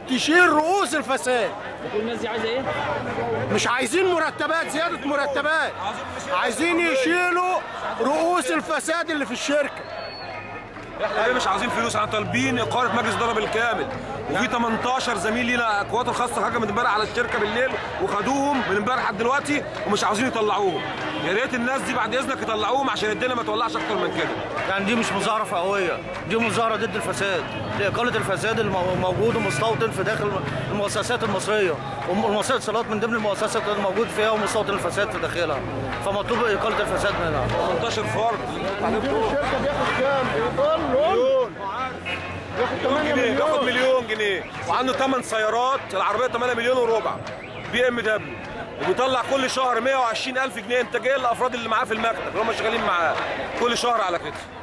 تشيل رؤوس الفساد كل الناس دي عايزه ايه؟ مش عايزين مرتبات زياده مرتبات عايزين يشيلوا رؤوس الفساد اللي في الشركه احنا ليه مش عايزين فلوس احنا طالبين اقاله مجلس اداره بالكامل وفي 18 زميل لينا قوات الخاصه حاجه من امبارح على الشركه بالليل وخدوهم من امبارح لحد دلوقتي ومش عاوزين يطلعوهم يا ريت الناس دي بعد اذنك يطلعوهم عشان الدنيا ما تولعش اكتر من كده يعني دي مش مظاهرة فئوية دي مظاهرة ضد الفساد لإقالة الفساد الموجود ومستوطن في داخل المؤسسات المصرية ومؤسسات الاتصالات من ضمن المؤسسات الموجود فيها ومستوطن الفساد في داخلها فمطلوب إقالة الفساد منها 18 فرد الشركه بياخد كام؟ مليون مليون جنيه بياخد مليون جنيه وعنده 8 سيارات العربيه 8 مليون وربع بي ام دبليو وبيطلع كل شهر 120 الف جنيه انتاجيه للافراد اللي معاه في المكتب اللي هم شغالين معاه كل شهر على كده